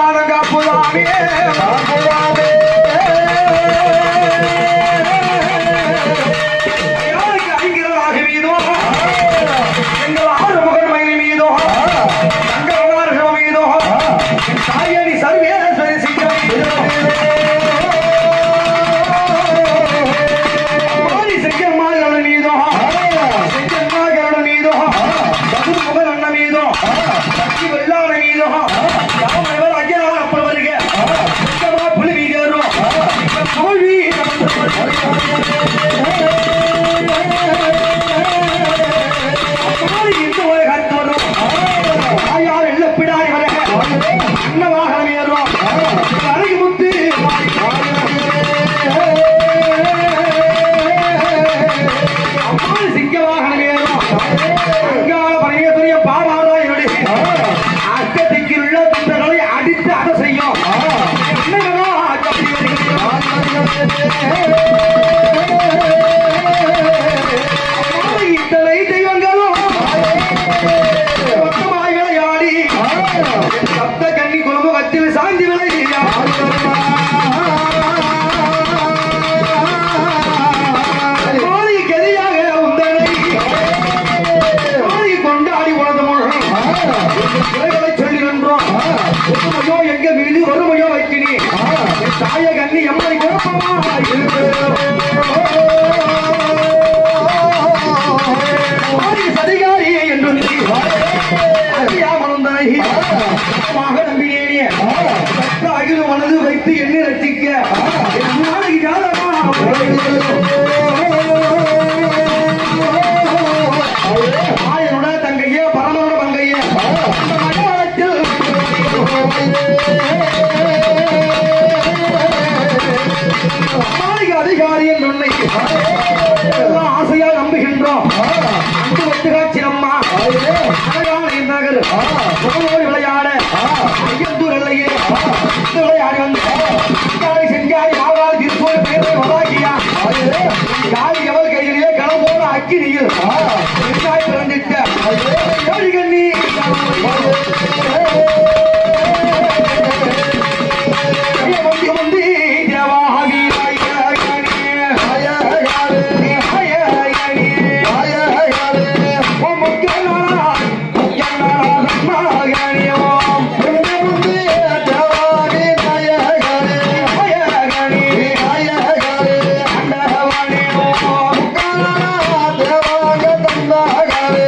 பாதம் காப்புதாமே யாருக்கு ஐங்கிரமாக மீதோ எங்கள் ஆறுமுகன் மயில் மீதோ தங்கவனார்கள் மீதோ என் தாயணி சர்வேஸ்வரி சிங்கம் மீதோ மாறி செங்கம்மாள் மீதோ செங்கம்மாள் மீதோ சதுர்முகன் அண்ணன் மீதோ சக்தி வெள்ளாள மீதோ யாமவர் ஐயனார் அப்பர் வருக செங்கம்மா புலி மீதோ தோல்வி இந்த ஒரு கருத்து வரும் ஆயார் எல்லப்பிடாரி வர அன்னவாகனம் ஏறும் அழகு முத்து அம்மாள் சிங்கவாகனம் ஏறும் அங்காள பரமேஸ்வரிய பாபாராயனுடைய அக்கத்திற்கு உள்ள தொண்டர்களை அடித்து அதை செய்யும் என்னடா கப்பி வருகிறது இத்தனை தெய்வங்களும் மொத்தமாய்களை ஆடி சப்த கன்னி குடும்பத்தில் சாந்தி விலை கதியாக உந்தனை மாறி கொண்டாடி உனது முழு குறைகளை சொல்லி நின்றோம் ஒருமையோ எங்க மீது வறுமையோ வைக்கினி என் தாய கண்ணி எம்மை குழப்பமா மாறி சதிகாரி என்று நீ அறியாமலந்தாய் மக நம்பினேனே அகில மனது வைத்து எண்ணி ரசிக்க என் நாளைக்கு ஜாதகமா ஆயனோட தங்கையே பரமனோட பங்கையே அந்த மகவாளத்தில் அம்மாளிக அதிகாரியின் உன்னை எல்லாம் ஆசையா நம்புகின்றோம் அன்பு வட்டு காட்சி அம்மா அழகான நகர் முகமோடு விளையாட ஐயத்தூர் எல்லையே விளையாடி வந்து செஞ்சாரி செஞ்சாரி ஆவால் திருப்பூர் பேரை வராகியா யாரு எவர் கையிலேயே களமோட அக்கினியில் செஞ்சாய் பிறந்திட்ட ஏழு கண்ணி முந்தி முந்தி தேவாகி தேவாங்க தந்தாகரே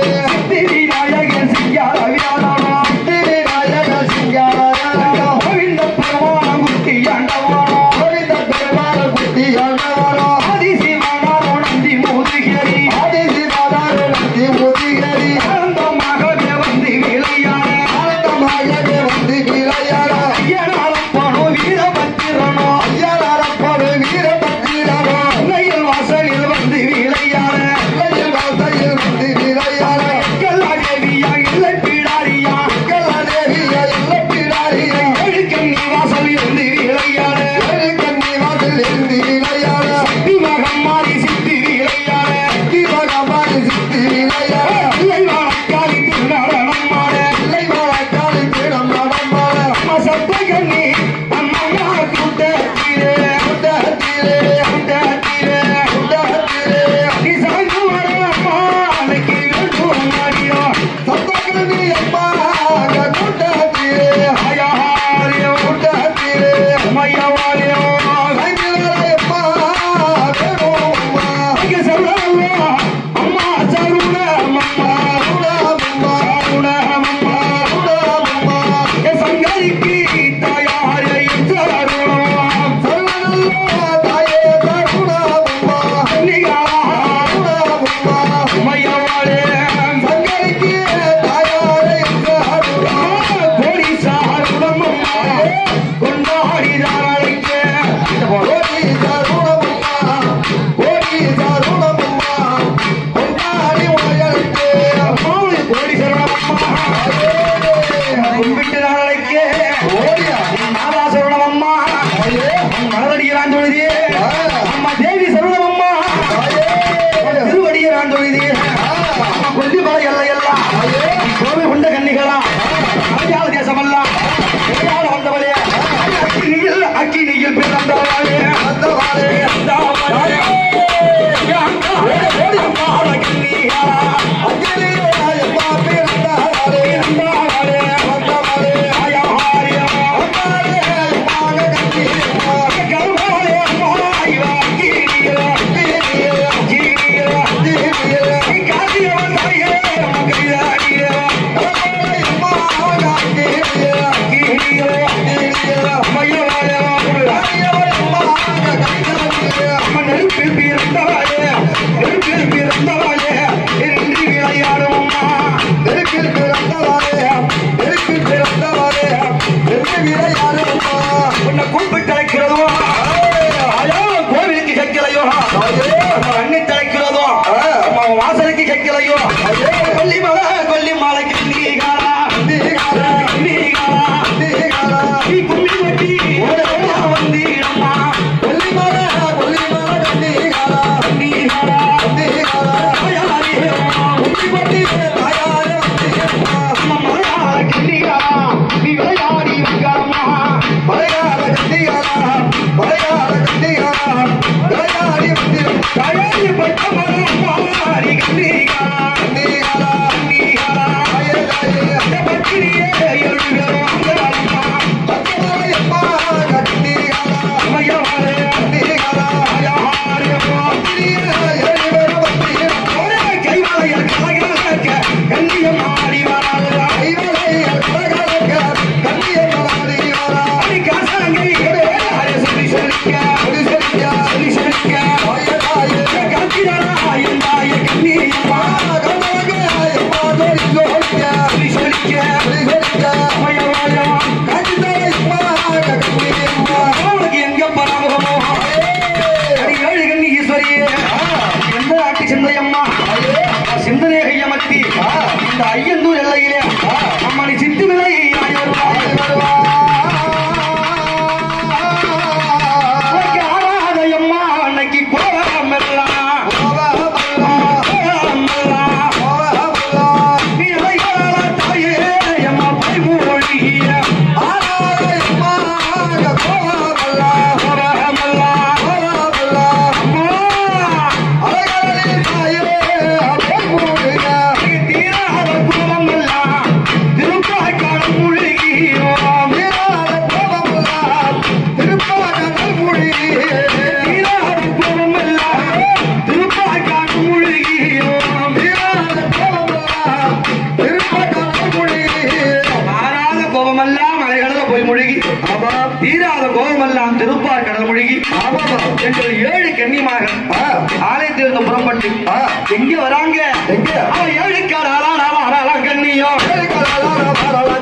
பையனுமாக ஆ. ஆலயத்திலிருந்து புறப்பட்டு ஆ. எங்க வராங்க எங்க? அவன் ஏழுக்கார ஆளாளா கண்ணியோ ஏழுக்கார ஆளாளா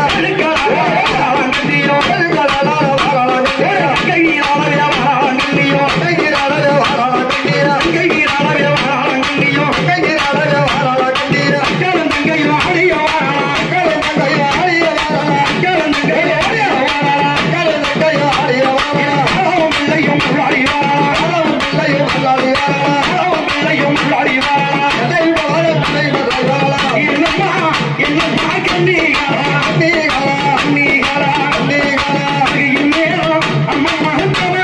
கண்ணியோ கையிலாளவே ஆளாளா கண்ணியோ கையிலாளவே ஆளாளா கண்ணியோ அக்கறம் தங்கையோ ஆடியோ ஆளாளா அக்கறம் தங்கையோ ஆடியோ ஆளாளா அளவும் பிள்ளையும் உள்ளாடியோ ஆளாளா அளவும் பிள்ளையும் உள்ளாடியோ ஆளாளா என்னம்மா என்னம்மா கண்ணிகளா கண்ணிகளா அருகில் மேலும் அம்மா மகத்தமா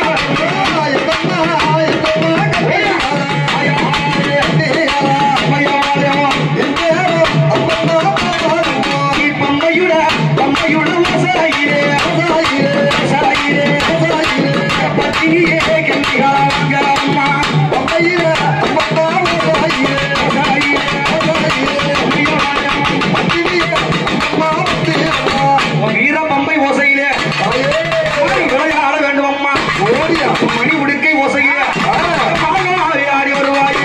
மணி உடுக்கை ஓசையிலே ஆடி வருவாய்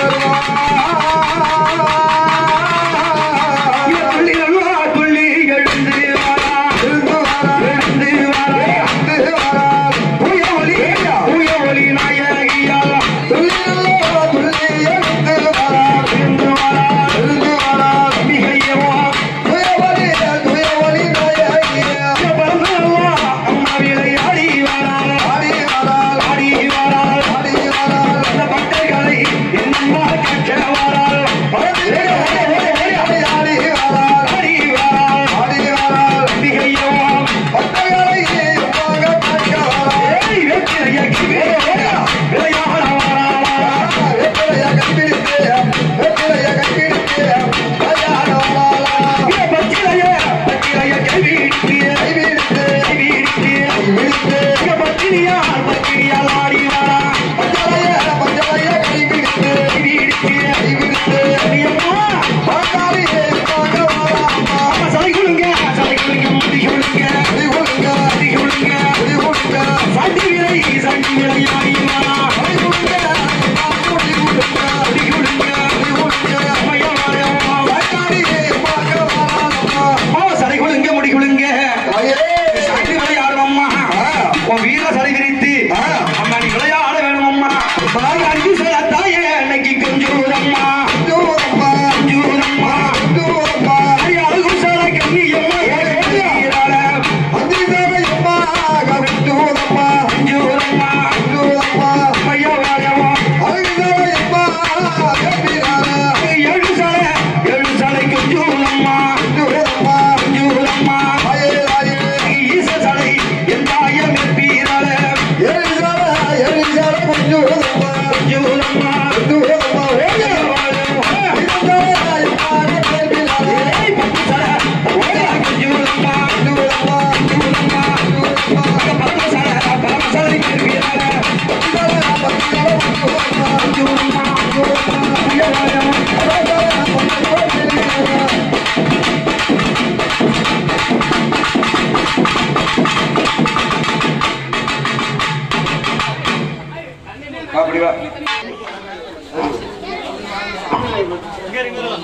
துள்ளி நல்லா துள்ளி எழுந்து வாரா எழுந்து வாரா தூய ஒலி தூய ஒலி நாயகியால் எழுந்து வாரா மிகையவா பரந்தல்லா அம்மா விளையாடி வாரா ஆடி வாரா அந்த பட்டைகளை என்னம்மா கற்ற வாரா ஆடி வாரா மிகையவா ஏய் வெற்றிலைய விளையாட வாரா பத்திரைய பத்திரைய கைவிட்டு கைவிட்டு பத்திரியால் பத்திரியால் ஆடி வாரா கைவிட்டு அம்மா அம்மா சலை கொடுங்க சலை கொடுங்க முடி கொடுங்க முடி கொடுங்க சண்டி விலை சண்டி விலை ஆடி வாரா முடி கொடுங்க அம்மா சலை கொடுங்க முடி கொடுங்க சண்டி விளையாடும் அம்மா உன் வீர சலை விரித்து அம்மா நீ விளையாட வேணும் அம்மா அஞ்சு சில தாயே அன்னைக்கு கொஞ்சம் அம்மா கொஞ்சம் அம்மா அழகு சில கண்ணி அம்மா ஏறாள கொஞ்சம் அம்மா ஐயா வாழவா ஏழு சாலை ஏழு சாலை கொஞ்சம் அம்மா கொஞ்சம் அம்மா ஈச சாலை என் தாயம் எப்பீராள கொஞ்சம் அம்மா ஐயா வாழவா ஏய் பத்து சாலை ஓயா கொஞ்சம் அம்மா கொஞ்சம் அம்மா பத்து சாலை பத்து சாலை எப்பீராள கொஞ்சம் அம்மா ஐயா வாழவா அப்படி வா